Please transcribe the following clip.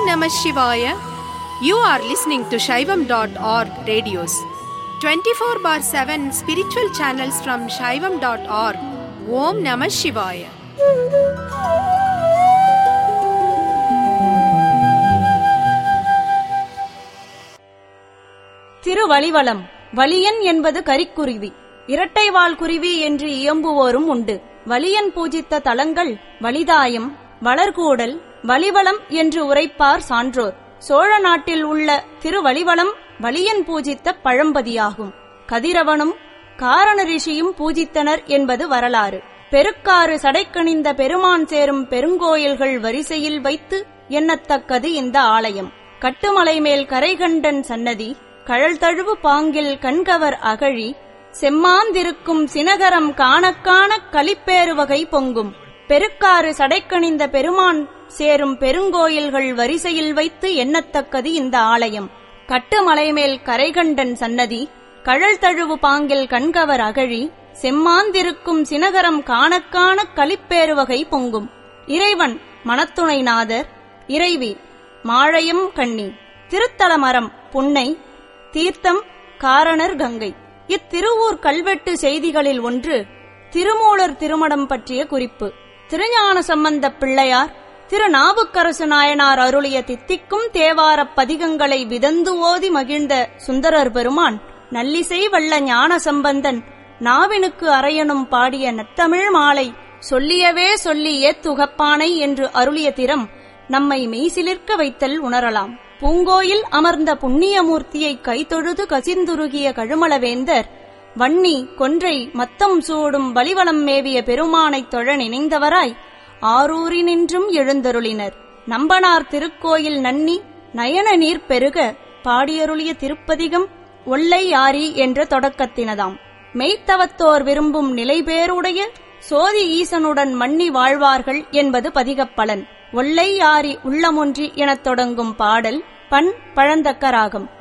Namah Shivaya. You are listening to Shaivam.org radios. 24 bar 7 spiritual channels from Shaivam.org. Om Namah Shivaya. Thiruvalivalam வலியன் என்பது கரிக்குருவி இரட்டைவால் குருவி என்று இயம்புவோரும் உண்டு வலியன் பூஜித்த தலங்கள் வலிதாயம் வளர்கூடல் வலிவலம் என்று உரைப்பார் சான்றோர் சோழ நாட்டில் உள்ள திருவலிவலம் வலியன் பூஜித்த பழம்பதியாகும் கதிரவனும் காரண ரிஷியும் பூஜித்தனர் என்பது வரலாறு பெருக்காறு சடைக்கணிந்த பெருமான் சேரும் பெருங்கோயில்கள் வரிசையில் வைத்து எண்ணத்தக்கது இந்த ஆலயம் கட்டுமலை மேல் கரைகண்டன் சன்னதி கழல் தழுவு பாங்கில் கண்கவர் அகழி செம்மாந்திருக்கும் சினகரம் காணக்காண களிப்பேறு வகை பொங்கும் பெருக்காறு சடைக்கணிந்த பெருமான் சேரும் பெருங்கோயில்கள் வரிசையில் வைத்து எண்ணத்தக்கது இந்த ஆலயம் கட்டுமலை மேல் கரைகண்டன் சன்னதி கழல் தழுவு பாங்கில் கண்கவர் அகழி செம்மாந்திருக்கும் சினகரம் காணக்காண களிப்பேறு வகை பொங்கும் இறைவன் மணத்துணைநாதர் இறைவி மாழையம் கண்ணி திருத்தலமரம் புன்னை தீர்த்தம் காரணர் கங்கை இத்திருவூர் கல்வெட்டு செய்திகளில் ஒன்று திருமூலர் திருமடம் பற்றிய குறிப்பு திருஞான சம்பந்தப் பிள்ளையார் திருநாவுக்கரசு நாயனார் அருளிய தித்திக்கும் தேவாரப் பதிகங்களை விதந்து ஓதி மகிழ்ந்த சுந்தரர் பெருமான் நல்லிசை வல்ல ஞான சம்பந்தன் நாவினுக்கு அரையனும் பாடிய நத்தமிழ் மாலை சொல்லியவே சொல்லி ஏத்துகப்பானை என்று அருளிய திறம் நம்மை மெய்சிலிர்க்க வைத்தல் உணரலாம் பூங்கோயில் அமர்ந்த புண்ணியமூர்த்தியை கைதொழுது கசிந்துருகிய கழுமளவேந்தர் வன்னி கொன்றை மத்தம் சூடும் வலிவலம் மேவிய பெருமானைத் தொழ நினைந்தவராய் ஆரூரினின்றும் எழுந்தருளினர் நம்பனார் திருக்கோயில் நன்னி நயன நீர் பெருக பாடியருளிய திருப்பதிகம் ஒல்லை யாரி என்ற தொடக்கத்தினதாம் மெய்த்தவத்தோர் விரும்பும் நிலைபேருடைய சோதி ஈசனுடன் மன்னி வாழ்வார்கள் என்பது பதிகப்பலன் ஒல்லை யாரி உள்ளமொன்றி எனத் தொடங்கும் பாடல் பண் பழந்தக்க ராகம்